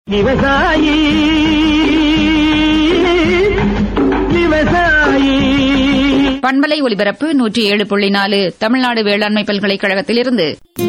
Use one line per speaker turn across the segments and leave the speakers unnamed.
விவசாயி விவசாயி
பண்பலை ஒலிபரப்பு நூற்றி ஏழு புள்ளி நாலு தமிழ்நாடு வேளாண்மை பல்கலைக்கழகத்திலிருந்து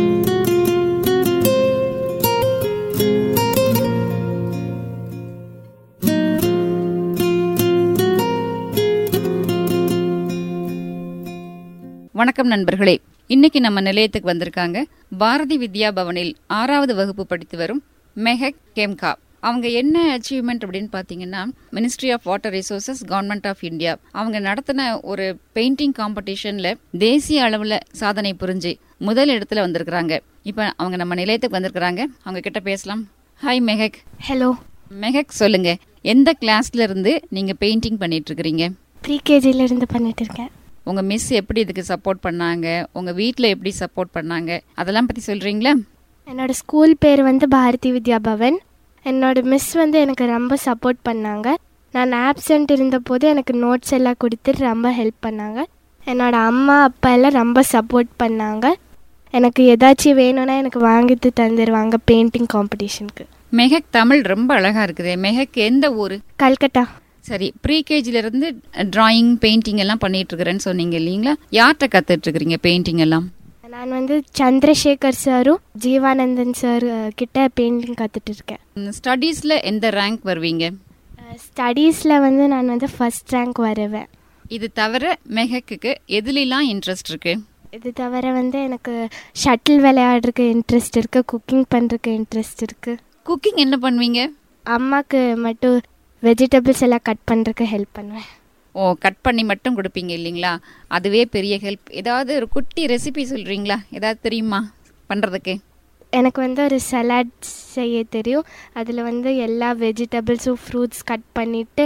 வணக்கம் நண்பர்களே இன்னைக்கு நம்ம நிலையத்துக்கு வந்திருக்காங்க பாரதி வித்யா பவனில் ஆறாவது வகுப்பு படித்து வரும் மெஹக் கேம்கா அவங்க என்ன அச்சீவ்மெண்ட் அப்படின்னு பார்த்தீங்கன்னா ministry of water resources government of India அவங்க நடத்தின ஒரு பெயிண்டிங் காம்படிஷன்ல தேசிய அளவில் சாதனை புரிஞ்சு முதல் இடத்துல வந்திருக்கிறாங்க இப்போ அவங்க நம்ம நிலையத்துக்கு வந்திருக்கிறாங்க அவங்க கிட்ட பேசலாம் ஹாய் மெஹக்
ஹலோ
மெஹக் சொல்லுங்க எந்த கிளாஸ்ல இருந்து நீங்க பெயிண்டிங் பண்ணிட்டு இருக்கிறீங்க
ப்ரீகேஜில இருந்து பண்ணிட்டு இருக்கேன்
உங்க மிஸ் எப்படி இதுக்கு சப்போர்ட் பண்ணாங்க உங்க வீட்ல எப்படி சப்போர்ட் பண்ணாங்க அதெல்லாம் பத்தி சொல்றீங்களா
என்னோட ஸ்கூல் பேர் வந்து பாரதி வித்யா பவன் என்னோட மிஸ் வந்து எனக்கு ரொம்ப சப்போர்ட் பண்ணாங்க நான் ஆப்சண்ட் இருந்தபோது எனக்கு நோட்ஸ் எல்லாம் கொடுத்து ரொம்ப ஹெல்ப் பண்ணாங்க என்னோட அம்மா அப்பா எல்லாம் ரொம்ப சப்போர்ட் பண்ணாங்க எனக்கு ஏதாச்சும் வேணும்னா எனக்கு வாங்கிட்டு தந்துடுவாங்க பெயிண்டிங் காம்படிஷனுக்கு
மெஹக் தமிழ் ரொம்ப அழகா இருக்குது மெஹக் எந்த ஊரு
கல்கட்டா
சரி ப்ரீகேஜில இருந்து டிராயிங் பெயிண்டிங் எல்லாம் பண்ணிட்டு இருக்கிறேன்னு சொன்னீங்க இல்லீங்களா யார்கிட்ட கத்துட்டு இருக்கிறீங்க பெயிண்டிங் எல்லாம்
நான் வந்து சந்திரசேகர் சாரும் ஜீவானந்தன் சார் அஹ், கிட்ட பெயிண்டிங் கற்றுட்டு இருக்கேன்
ஸ்டடீஸ்ல எந்த ரேங்க் வருவீங்க
ஸ்டடீஸில் வந்து நான் வந்து ஃபஸ்ட் ரேங்க் வருவேன்
இது தவிர மெஹக்குக்கு எதுலாம் இன்ட்ரெஸ்ட் இருக்கு
இது தவிர வந்து எனக்கு ஷட்டில் விளையாடுறதுக்கு இன்ட்ரெஸ்ட் இருக்குது குக்கிங் பண்ணுறதுக்கு இன்ட்ரெஸ்ட் இருக்குது
குக்கிங் என்ன பண்ணுவீங்க
அம்மாவுக்கு மட்டும் வெஜிடபிள்ஸ் எல்லாம் கட் பண்ணுறதுக்கு ஹெல்ப் பண்ணுவேன்
ஓ கட் பண்ணி மட்டும் கொடுப்பீங்க இல்லைங்களா அதுவே பெரிய ஹெல்ப் ஏதாவது ஒரு குட்டி ரெசிபி சொல்றீங்களா ஏதாவது தெரியுமா பண்றதுக்கு
எனக்கு வந்து ஒரு சலாட் செய்ய தெரியும் அதில் வந்து எல்லா வெஜிடபிள்ஸும் ஃப்ரூட்ஸ் கட் பண்ணிவிட்டு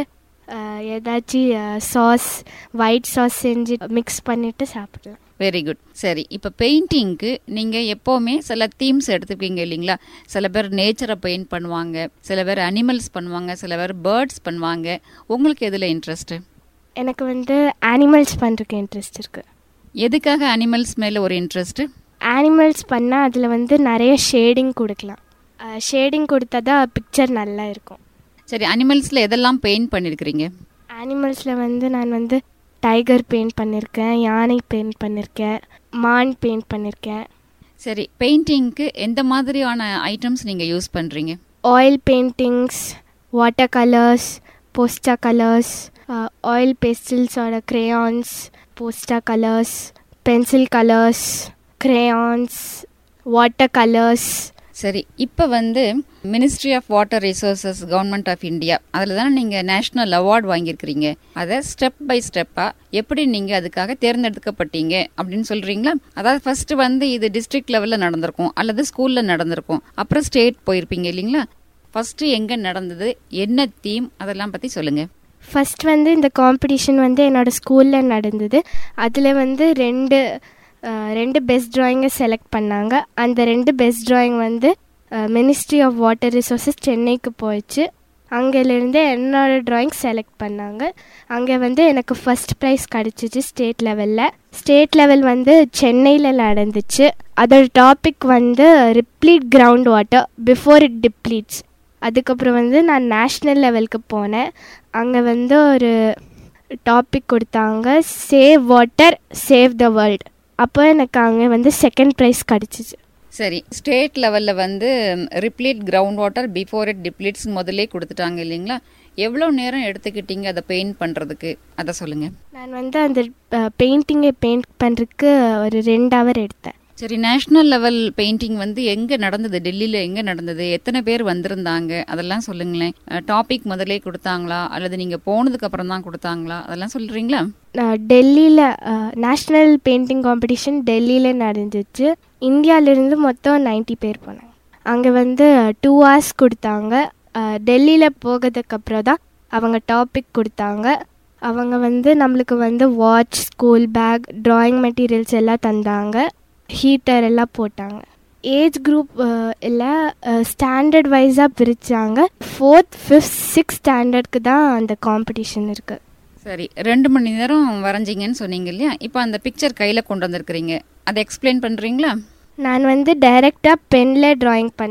ஏதாச்சும் சாஸ் ஒயிட் சாஸ் செஞ்சு மிக்ஸ் பண்ணிவிட்டு சாப்பிடலாம்
வெரி குட் சரி இப்போ பெயிண்டிங்க்கு நீங்கள் எப்போவுமே சில தீம்ஸ் எடுத்துப்பீங்க இல்லைங்களா சில பேர் நேச்சரை பெயிண்ட் பண்ணுவாங்க சில பேர் அனிமல்ஸ் பண்ணுவாங்க சில பேர் பேர்ட்ஸ் பண்ணுவாங்க உங்களுக்கு எதில் இன்ட்ரெஸ்ட்டு
எனக்கு வந்து அனிமல்ஸ் பண்ணுறதுக்கு இன்ட்ரெஸ்ட் இருக்குது
எதுக்காக அனிமல்ஸ் மேலே ஒரு இன்ட்ரெஸ்ட்டு
அனிமல்ஸ் பண்ணால் அதில் வந்து நிறைய ஷேடிங் கொடுக்கலாம் ஷேடிங் கொடுத்தா தான் பிக்சர் நல்லா இருக்கும்
சரி அனிமல்ஸில் எதெல்லாம் பெயிண்ட் பண்ணியிருக்கிறீங்க
அனிமல்ஸில் வந்து நான் வந்து டைகர் பெயிண்ட் பண்ணியிருக்கேன் யானை பெயிண்ட் பண்ணியிருக்கேன் மான் பெயிண்ட் பண்ணியிருக்கேன்
சரி பெயிண்டிங்க்கு எந்த மாதிரியான ஐட்டம்ஸ் நீங்கள் யூஸ் பண்ணுறீங்க
oil paintings water colours poster colours oil பெஸ்டில்ஸோட crayons poster colours pencil colours crayons water colours
சரி இப்போ வந்து ministry of water resources government of India அதில் தானே நீங்கள் நேஷ்னல் அவார்டு வாங்கியிருக்கிறீங்க அதை ஸ்டெப் பை ஸ்டெப்பாக எப்படி நீங்கள் அதுக்காக தேர்ந்தெடுக்கப்பட்டீங்க அப்படின்னு சொல்கிறீங்களா அதாவது ஃபர்ஸ்ட் வந்து இது டிஸ்ட்ரிக்ட் லெவலில் நடந்திருக்கும் அல்லது ஸ்கூலில் நடந்திருக்கும் அப்புறம் ஸ்டேட் போயிருப்பீங்க இல்லைங்களா ஃபர்ஸ்ட் எங்கே நடந்தது என்ன தீம் அதெல்லாம் பற்றி சொல்லுங்கள்
ஃபர்ஸ்ட் வந்து இந்த காம்படிஷன் வந்து என்னோட ஸ்கூலில் நடந்தது அதில் வந்து ரெண்டு அஹ், ரெண்டு பெஸ்ட் ட்ராயிங்கை செலக்ட் பண்ணாங்க அந்த ரெண்டு பெஸ்ட் ட்ராயிங் வந்து மினிஸ்ட்ரி ஆஃப் வாட்டர் ரிசோர்ஸஸ் சென்னைக்கு போயிடுச்சு அங்கேருந்து என்னோட ட்ராயிங் செலக்ட் பண்ணாங்க அங்கே வந்து எனக்கு ஃபர்ஸ்ட் ப்ரைஸ் கிடச்சிச்சு ஸ்டேட் லெவலில் ஸ்டேட் லெவல் வந்து சென்னையில் நடந்துச்சு அதோட டாபிக் வந்து replete ground water before it depletes அதுக்கப்புறம் வந்து நான் நேஷ்னல் லெவலுக்கு போனேன் அங்கே வந்து ஒரு டாபிக் கொடுத்தாங்க save water save the world அப்போ எனக்கு அங்கே வந்து செகண்ட் ப்ரைஸ் கிடச்சிச்சு
சரி ஸ்டேட் லெவலில் வந்து replete ground water before it depletes முதல்லே கொடுத்துட்டாங்க இல்லைங்களா எவ்வளோ நேரம் எடுத்துக்கிட்டீங்க அதை பெயிண்ட் பண்ணுறதுக்கு அதை சொல்லுங்கள்
நான் வந்து அந்த பெயிண்டிங்கை பெயிண்ட் பண்ணுறதுக்கு ஒரு ரெண்டு ஹவர் எடுத்தேன்
சரி நேஷனல் லெவல் பெயிண்டிங் வந்து எங்க நடந்தது டெல்லியில எங்க நடந்தது எத்தனை பேர் வந்திருந்தாங்க அதெல்லாம் சொல்லுங்களேன் டாபிக் முதல்லே கொடுத்தாங்களா அல்லது நீங்க போனதுக்கு அப்புறம் தான் கொடுத்தாங்களா அதெல்லாம் சொல்றீங்களா
நான் டெல்லியில் நேஷ்னல் பெயிண்டிங் காம்படிஷன் டெல்லியில் நடந்துச்சு இந்தியாவிலேருந்து மொத்தம் 90 பேர் போனாங்க அங்கே வந்து டூ ஹவர்ஸ் கொடுத்தாங்க டெல்லியில் போகிறதுக்கப்புறம் தான் அவங்க டாபிக் கொடுத்தாங்க அவங்க வந்து நம்மளுக்கு வந்து watch school bag drawing materials எல்லாம் தந்தாங்க ஹீட்டர் எல்லாம் போட்டாங்க ஏஜ் குரூப் இல்லை ஸ்டாண்டர்ட் வைஸாக பிரித்தாங்க ஃபோர்த் ஃபிஃப்த் சிக்ஸ்த் ஸ்டாண்டர்டுக்கு தான் அந்த காம்படிஷன் இருக்குது
சரி ரெண்டு மணி நேரம் வரைஞ்சிங்கன்னு சொன்னீங்க இல்லையா இப்போ அந்த பிக்சர் கையில கொண்டு வந்திருக்கிறீங்க அதை எக்ஸ்பிளைன் பண்றீங்களா
நான் வந்து டைரெக்டாக பெனில் ட்ராயிங் பண்ணேன்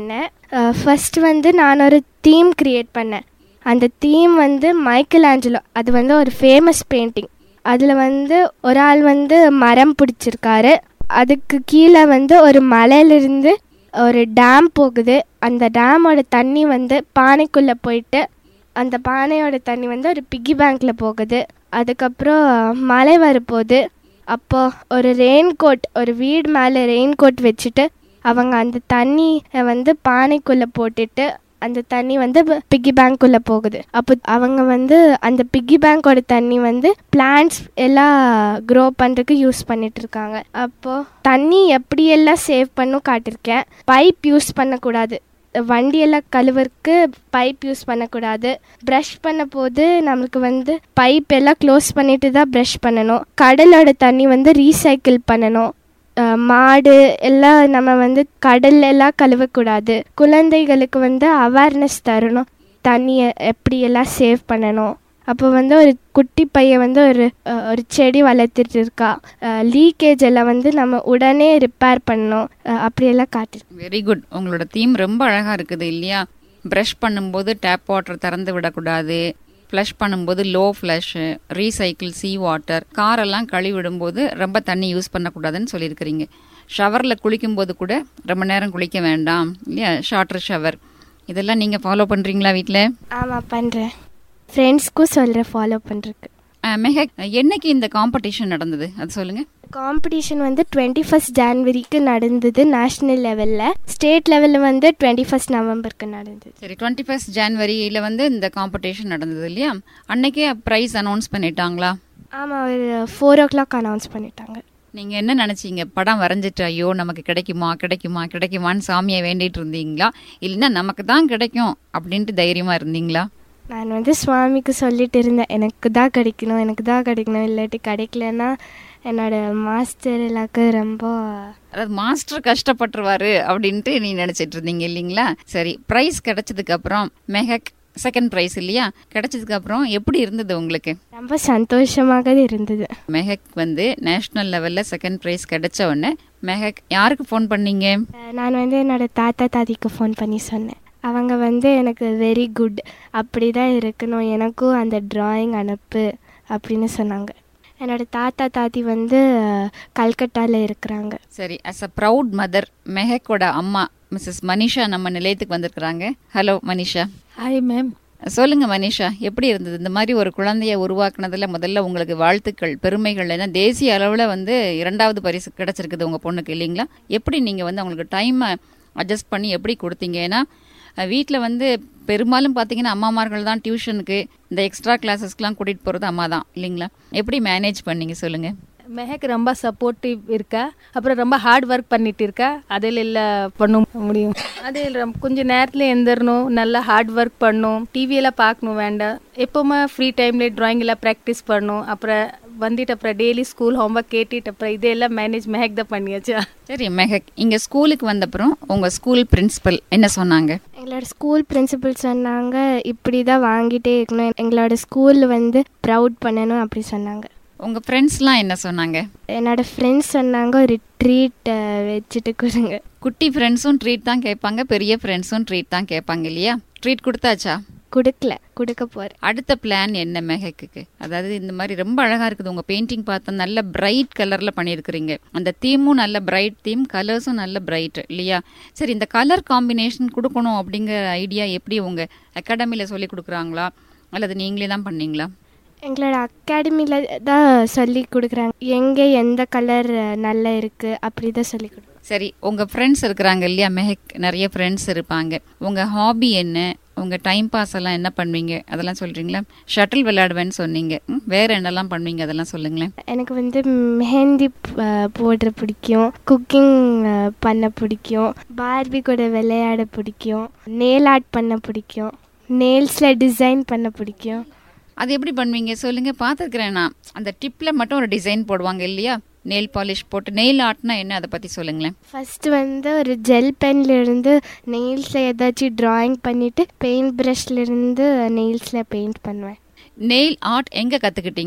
ஃபர்ஸ்ட் வந்து நான் ஒரு தீம் க்ரியேட் பண்ணேன் அந்த தீம் வந்து மைக்கேல் ஆஞ்சலோ அது வந்து ஒரு ஃபேமஸ் பெயிண்டிங் அதில் வந்து ஒரு ஆள் வந்து மரம் பிடிச்சிருக்காரு அதுக்கு கீழே வந்து ஒரு மலையிலிருந்து ஒரு டேம் போகுது அந்த டேமோட தண்ணி வந்து பானைக்குள்ளே போயிட்டு அந்த பானையோட தண்ணி வந்து ஒரு பிக்கி பேங்க்கில் போகுது அதுக்கப்புறம் மழை வரப்போகுது அப்போ ஒரு ரெயின் கோட் ஒரு வீடு மேலே ரெயின் கோட் வச்சுட்டு அவங்க அந்த தண்ணியை வந்து பானைக்குள்ளே போட்டுட்டு அந்த தண்ணி வந்து பிக்கி பேங்க்குள்ளே போகுது அப்போ அவங்க வந்து அந்த பிக்கி பேங்க்கோட தண்ணி வந்து பிளான்ட்ஸ் எல்லாம் க்ரோ பண்ணுறதுக்கு யூஸ் பண்ணிட்டு இருக்காங்க அப்போது தண்ணி எப்படியெல்லாம் சேவ் பண்ணும் காட்டியிருக்கேன் பைப் யூஸ் பண்ணக்கூடாது வண்டியெல்லாம் கழுவறக்கு பைப் யூஸ் பண்ணக்கூடாது ப்ரஷ் பண்ண போது நம்மளுக்கு வந்து பைப் எல்லாம் க்ளோஸ் பண்ணிட்டு தான் ப்ரஷ் பண்ணணும் கடலோட தண்ணி வந்து ரீசைக்கிள் பண்ணணும் அஹ் மாடு எல்லாம் நம்ம வந்து கடல்ல எல்லாம் கழுவக்கூடாது குழந்தைகளுக்கு வந்து அவேர்னஸ் தரணும் தண்ணியை எப்படி எல்லாம் சேவ் பண்ணணும் அப்போ வந்து ஒரு குட்டி பையன் வந்து ஒரு அஹ், ஒரு செடி வளர்த்துட்டு இருக்கா லீக்கேஜ் எல்லாம் வந்து நம்ம உடனே ரிப்பேர் பண்ணணும் அஹ், அப்படியெல்லாம் காட்டு
வெரி குட் உங்களோட தீம் ரொம்ப அழகா இருக்குது இல்லையா ப்ரஷ் பண்ணும்போது டேப் வாட்டர் திறந்து விடக்கூடாது ஃப்ளஷ் பண்ணும்போது low flush recycle see water காரெல்லாம் கழுவி விடும்போது ரொம்ப தண்ணி யூஸ் பண்ணக்கூடாதுன்னு சொல்லியிருக்கிறீங்க ஷவரில் குளிக்கும்போது கூட ரொம்ப நேரம் குளிக்க வேண்டாம் இல்லையா ஷார்ட்டர் ஷவர் இதெல்லாம் நீங்கள் ஃபாலோ பண்ணுறீங்களா வீட்டில்
ஆமாம் பண்ணுறேன் ஃப்ரெண்ட்ஸ்க்கும் சொல்கிறேன் ஃபாலோ பண்ணுறதுக்கு
மெஹக் என்னைக்கு இந்த காம்படிஷன் நடந்தது அது சொல்லுங்கள்
காம்படிஷன் வந்து டுவெண்ட்டி ஃபஸ்ட் ஜான்வரிக்கு நடந்தது நேஷ்னல் லெவலில் ஸ்டேட் லெவலில் வந்து டுவெண்ட்டி ஃபஸ்ட் நவம்பருக்கு நடந்தது
சரி டுவெண்ட்டி ஃபஸ்ட் ஜான்வரியில் வந்து இந்த காம்படிஷன் நடந்தது இல்லையா அன்னைக்கே ப்ரைஸ் அனௌன்ஸ் பண்ணிட்டாங்களா
ஆமாம் ஒரு ஃபோர் ஓ கிளாக் அனௌன்ஸ் பண்ணிட்டாங்க
நீங்கள் என்ன நினச்சிங்க படம் வரைஞ்சிட்டு ஐயோ நமக்கு கிடைக்குமா கிடைக்குமா கிடைக்குமான்னு சாமியை வேண்டிட்டு இருந்தீங்களா இல்லைன்னா நமக்கு தான் கிடைக்கும் அப்படின்ட்டு தைரியமாக இருந்தீங்களா
நான் வந்து சுவாமிக்கு சொல்லிட்டு இருந்தேன் எனக்கு தான் கிடைக்கணும் எனக்கு தான் கிடைக்கணும் இல்லாட்டி கிடைக்கலன்னா என்னோட மாஸ்டர் எல்லாக்கு ரொம்ப
அதாவது மாஸ்டர் கஷ்டப்பட்டுருவாரு அப்படின்ட்டு நீ நினச்சிட்டு இருந்தீங்க இல்லைங்களா சரி ப்ரைஸ் கிடைச்சதுக்கு அப்புறம் மெஹக் செகண்ட் ப்ரைஸ் இல்லையா கிடைச்சதுக்கு அப்புறம் எப்படி இருந்தது உங்களுக்கு
ரொம்ப சந்தோஷமாக இருந்தது
மெஹக் வந்து நேஷனல் லெவலில் செகண்ட் ப்ரைஸ் கிடைச்ச உடனே மெஹக் யாருக்கு ஃபோன் பண்ணீங்க
அஹ் நான் வந்து என்னோட தாத்தா தாதிக்கு ஃபோன் பண்ணி சொன்னேன் அவங்க வந்து எனக்கு வெரி குட் அப்படி தான் இருக்கணும் எனக்கும் அந்த டிராயிங் அனுப்பு அப்படின்னு சொன்னாங்க என்னோட தாத்தா தாத்தி வந்து கல்கட்டாவில் இருக்கிறாங்க
சரி அஸ் அ ப்ரவுட் மதர் மெஹக்கோட அம்மா மிஸ்ஸஸ் மனிஷா நம்ம நிலையத்துக்கு வந்திருக்கிறாங்க ஹலோ மனிஷா
ஹாய் மேம்
சொல்லுங்க மனிஷா எப்படி இருந்தது இந்த மாதிரி ஒரு குழந்தைய உருவாக்குனதுல முதல்ல உங்களுக்கு வாழ்த்துக்கள் பெருமைகள் ஏன்னா தேசிய அளவில் வந்து இரண்டாவது பரிசு கிடைச்சிருக்குது உங்க பொண்ணுக்கு இல்லைங்களா எப்படி நீங்க வந்து அவங்களுக்கு டைமை அட்ஜஸ்ட் பண்ணி எப்படி கொடுத்தீங்க ஏன்னா வீட்டில் வந்து பெரும்பாலும் பார்த்தீங்கன்னா அம்மாமார்கள் தான் டியூஷனுக்கு இந்த எக்ஸ்ட்ரா கிளாஸஸ்க்குலாம் கூட்டிகிட்டு போகிறது அம்மா தான் இல்லைங்களா எப்படி மேனேஜ் பண்ணீங்க சொல்லுங்க
மெஹக் ரொம்ப சப்போர்ட்டிவ் இருக்கா அப்புறம் ரொம்ப ஹார்ட் ஒர்க் பண்ணிட்டு இருக்கா அதில் எல்லாம் பண்ண முடியும் அது ரொம்ப- கொஞ்ச நேரத்தில் எந்திரணும் நல்லா ஹார்ட் ஒர்க் பண்ணும் டிவியெல்லாம் பார்க்கணும் வேண்டாம் எப்போவுமே ஃப்ரீ டைமில் ட்ராயிங் எல்லாம் ப்ராக்டிஸ் பண்ணும் அப்புறம் வந்துட்டு அப்புறம் டெய்லி ஸ்கூல் ஹோம்ஒர்க் கேட்டுட்டு அப்புறம் இதெல்லாம் மேனேஜ் மெஹக் தான் பண்ணியாச்சா
சரி மெஹக் இங்கே ஸ்கூலுக்கு வந்தப்புறம் உங்கள் ஸ்கூல் பிரின்சிபல் என்ன சொன்னாங்க
எங்களோட ஸ்கூல் பிரின்சிபல் சொன்னாங்க இப்படி தான் வாங்கிட்டே இருக்கணும் எங்களோட ஸ்கூல் வந்து ப்ரவுட் பண்ணணும் அப்படி சொன்னாங்க
உங்கள் ஃப்ரெண்ட்ஸ்லாம் என்ன சொன்னாங்க
என்னோட ஃப்ரெண்ட்ஸ் சொன்னாங்க ஒரு ட்ரீட் வச்சுட்டு கொடுங்க
குட்டி ஃப்ரெண்ட்ஸும் ட்ரீட் தான் கேட்பாங்க பெரிய ஃப்ரெண்ட்ஸும் ட்ரீட் தான் கேட்பாங்க இல்லையா ட்ரீட் கொடுத்தாச்சா
கொடுக்கல கொடுக்க போகிறேன்
அடுத்த பிளான் என்ன மெஹக்குக்கு அதாவது இந்த மாதிரி ரொம்ப அழகா இருக்குது உங்க பெயிண்டிங் பார்த்தா நல்ல பிரைட் கலர்ல பண்ணியிருக்கிறீங்க அந்த தீமும் நல்ல பிரைட் தீம் கலர்ஸும் நல்ல பிரைட் இல்லையா சரி இந்த கலர் காம்பினேஷன் கொடுக்கணும் அப்படிங்கிற ஐடியா எப்படி உங்க அகாடமியில் சொல்லி கொடுக்குறாங்களா அல்லது நீங்களே தான் பண்ணீங்களா
எங்களோட அகாடமியில் தான் சொல்லி கொடுக்குறாங்க எங்கே எந்த கலர் நல்லா இருக்குது அப்படி தான் சொல்லி கொடு
சரி உங்க ஃப்ரெண்ட்ஸ் இருக்கிறாங்க இல்லையா மெஹக் நிறைய ஃப்ரெண்ட்ஸ் இருப்பாங்க உங்க ஹாபி என்ன உங்க டைம் பாஸ் எல்லாம் என்ன பண்ணுவீங்க அதெல்லாம் சொல்றீங்களா ஷட்டில் விளையாடுவேன்னு சொன்னீங்க ம், வேற என்னெல்லாம் பண்ணுவீங்க அதெல்லாம் சொல்லுங்களேன்
எனக்கு வந்து மெஹந்தி ப- போடுற பிடிக்கும் குக்கிங் பண்ண பிடிக்கும் பார்பி கூட விளையாட பிடிக்கும் நெயில் ஆர்ட் பண்ண பிடிக்கும் நெயில்ஸில் டிசைன் பண்ண பிடிக்கும்
அது எப்படி பண்ணுவீங்க சொல்லுங்க பார்த்துருக்கிறேன் நான் அந்த டிப்ல மட்டும் ஒரு டிசைன் போடுவாங்க இல்லையா நெயில் பாலிஷ் போட்டு நெயில் ஆர்ட்னா என்ன அதை பத்தி சொல்லுங்களேன்
ஃபஸ்ட்டு வந்து ஒரு ஜெல் பென்ல இருந்து நெயில்ஸில் ஏதாச்சும் ட்ராயிங் பண்ணிவிட்டு பெயிண்ட் ப்ரஷ்ல இருந்து நெயில்ஸில் பெயிண்ட் பண்ணுவேன்
நெயில் ஆர்ட் எங்க கத்துக்கிட்டீங்க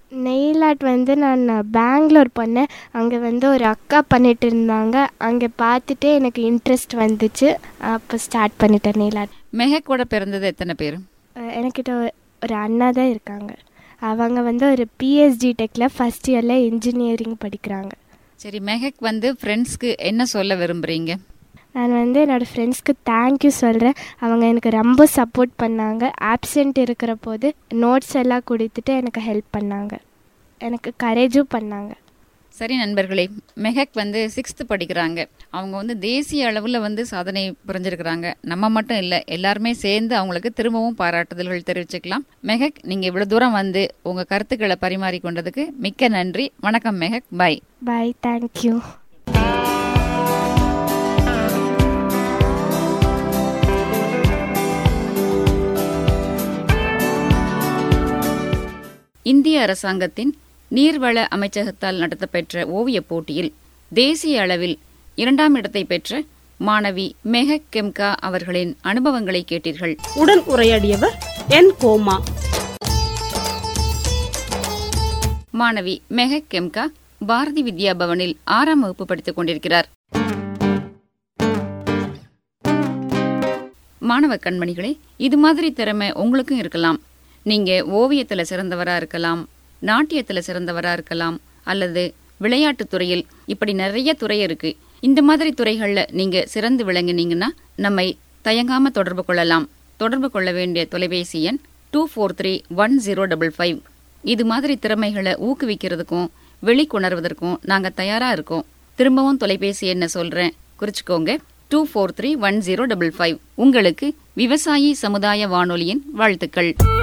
நெயில் ஆர்ட் வந்து நான் பெங்களூர் பண்ணேன் அங்கே வந்து ஒரு அக்கா பண்ணிட்டு இருந்தாங்க அங்கே பார்த்துட்டு எனக்கு இன்ட்ரெஸ்ட் வந்துச்சு அப்போ ஸ்டார்ட் பண்ணிட்டேன் நெயில் ஆர்ட்
மெஹக்கோட பிறந்தது எத்தனை பேர்
எனக்கிட்ட ஒரு- ஒரு அண்ணா தான் இருக்காங்க அவங்க வந்து ஒரு பிஎஸ்டி டெக்கில் ஃபஸ்ட் இயரில் இன்ஜினியரிங் படிக்கிறாங்க
சரி மெஹக் வந்து ஃப்ரெண்ட்ஸ்க்கு என்ன சொல்ல விரும்புறீங்க
நான் வந்து என்னோடய ஃப்ரெண்ட்ஸ்க்கு தேங்க்யூ சொல்கிறேன் அவங்க எனக்கு ரொம்ப சப்போர்ட் பண்ணாங்க ஆப்சென்ட் இருக்கிற போது நோட்ஸ் எல்லாம் கொடுத்துட்டு எனக்கு ஹெல்ப் பண்ணாங்க எனக்கு கரேஜும் பண்ணாங்க
சரி நண்பர்களே மெஹக் வந்து சிக்ஸ்த்து படிக்கிறாங்க அவங்க வந்து தேசிய அளவில் வந்து சாதனை புரிஞ்சிருக்கிறாங்க நம்ம மட்டும் இல்லை எல்லாருமே சேர்ந்து அவங்களுக்கு திரும்பவும் பாராட்டுதல்கள் தெரிவிச்சுக்கலாம் மெஹக் நீங்கள் இவ்வளோ தூரம் வந்து உங்கள் கருத்துக்களை பரிமாறி கொண்டதுக்கு மிக்க நன்றி வணக்கம் மெஹக் பை
பாய் தேங்க்யூ
இந்திய அரசாங்கத்தின் நீர்வள அமைச்சகத்தால் நடத்தப்பெற்ற ஓவியப் போட்டியில் தேசிய அளவில் இரண்டாம் இடத்தை பெற்ற மாணவி மெஹக் கெம்கா அவர்களின் அனுபவங்களை கேட்டீர்கள்
உடன் உரையாடியவர் என் கோமா
மாணவி மெஹக் கெம்கா பாரதி வித்யா பவனில் ஆறாம் வகுப்பு படித்துக் கொண்டிருக்கிறார் மாணவ கண்மணிகளே இது மாதிரி திறமை உங்களுக்கும் இருக்கலாம் நீங்க ஓவியத்துல சிறந்தவரா இருக்கலாம் நாட்டியத்துல சிறந்தவரா இருக்கலாம் அல்லது விளையாட்டுத் துறையில் இப்படி நிறைய துறை இருக்கு இந்த மாதிரி துறைகள்ல நீங்க சிறந்து விளங்குனீங்கன்னா நம்மை தயங்காம தொடர்பு கொள்ளலாம் தொடர்பு கொள்ள வேண்டிய தொலைபேசி எண் two four three one zero double five இது மாதிரி திறமைகளை ஊக்குவிக்கிறதுக்கும் வெளிக்கொணர்வதற்கும் நாங்க தயாரா இருக்கோம் திரும்பவும் தொலைபேசி என்ன சொல்றேன் குறிச்சுக்கோங்க two four three one zero double five உங்களுக்கு விவசாயி சமுதாய வானொலியின் வாழ்த்துக்கள்